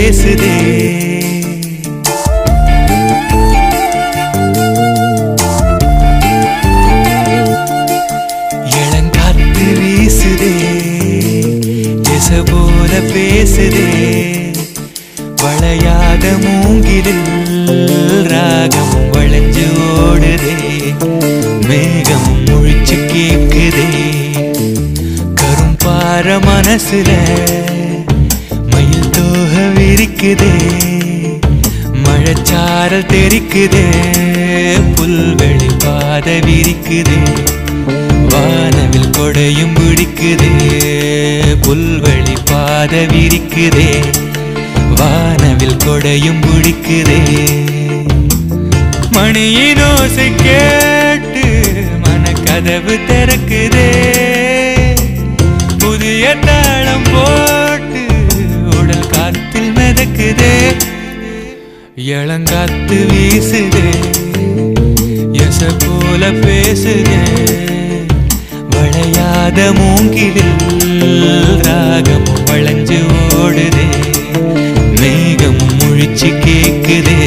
பேசுதே இளங்காத்து வீசுதே எச போல பேசுதே வளையாத மூங்கிலில் ராகமும் வளைஞ்சு ஓடுதே மேகமும் முழிச்சு கேக்குதே கரும்பார மனசுல மயில் தோக விரிக்குதே மழைச்சாரல் தெரிக்குதே புல்வெளி பாத விரிக்குதே வானவில் கொடையும் பிடிக்குதே புல்வெளி பாத விரிக்குதே வானவில் கொடையும் பிடிக்குதே மணியின் ஓசை கேட்டு மனக்கதவு திறக்குதே புதிய தாளம் போட்டு உடல் காத்தில் மிதக்குதே இளங்காத்து வீசுதே எச போல பேசுதே வளையாத மூங்கிலில் ராகம் வளைஞ்சு ஓடுதே மேகம் முழிச்சு கேக்குதே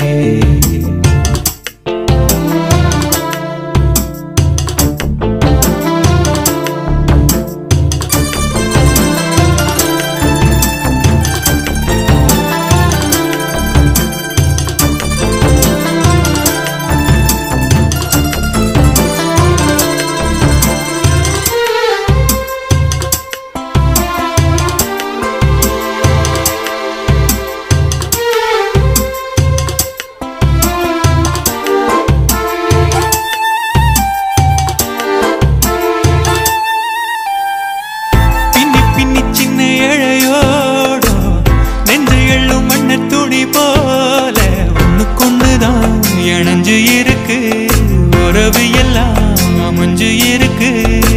பின்னி பின்னி சின்ன இழையோடோ நெஞ்சு எள்ளும் மண்ண துணி போல ஒண்ணுக்கொண்ணுதான் இணைஞ்சு இருக்கு உறவு எல்லாம் அமைஞ்சு இருக்கு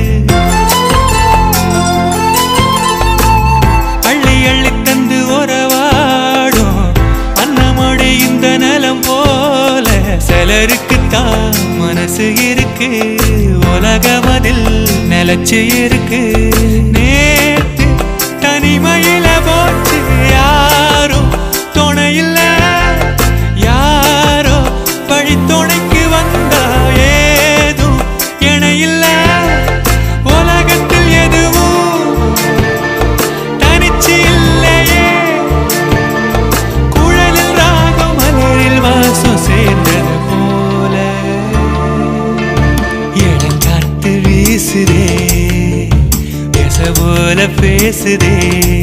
அள்ளி அள்ளி தந்து உறவாடும் அன்னமோடு இந்த நலம் போல சிலருக்குத்தான் மனசு இருக்கு உலகம் அதில் நிலச்சு இருக்கு நேத்து தனிமையில போச்சு யாரும் துணையில்ல யாரோ வழி துணைக்கு வந்தா ஏதும் இணையில்ல உலகத்தில் எதுவும் தனிச்சு இல்லையே குழலில் ராகம் மலரில் வாசம் சேர்ந்தது போல இளங்காத்து வீசுதே பேச போல பேசுதே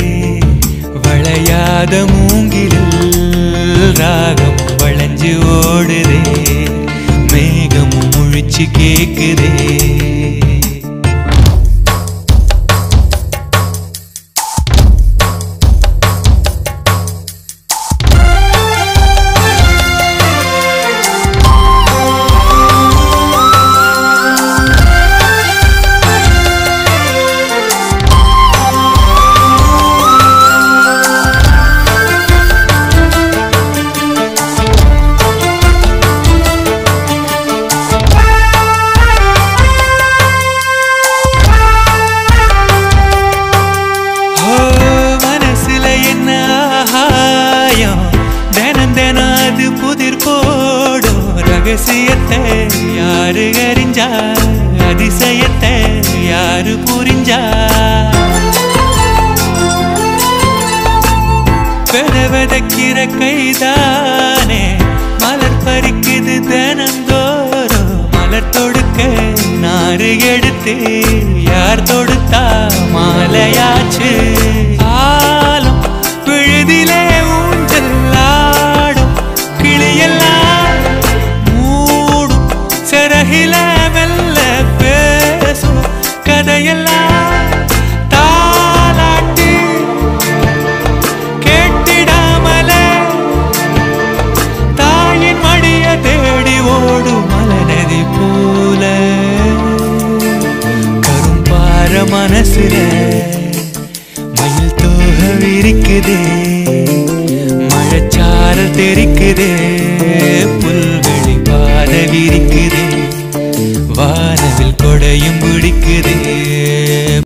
வளையாத மூங்கிலில் ராகம் வளைஞ்சு ஓடுதே மேகம் முழிச்சு கேக்குதே ஓ மனசுல என்ன ஆகாயம் தினம் தினம் அது புதிர் போடும் ரகசியத்தை யாரு அறிஞ்சா அதிசயத்தை யாரு புரிஞ்சா பெற விதைக்கிற கைதானே மலர் பறிக்குது தினந்தோறும் மலர் தொடுக்க நாறு எடுத்து யார் தொடுத்தா மாலையாச்சு ஆலம் விழுதிலே ஊஞ்சல் ஆடும் கிளியெல்லாம் மூடும் சிறகில மெல்ல பேசும் கதையெல்லாம் தாலாட்டி கேட்டிடாமலே தாயின் மடிய தேடி ஓடும் மலநதி போல கரும்பார மனசுல மயில் தோக விரிக்குதே மழைச்சாரல் தெரிக்குதே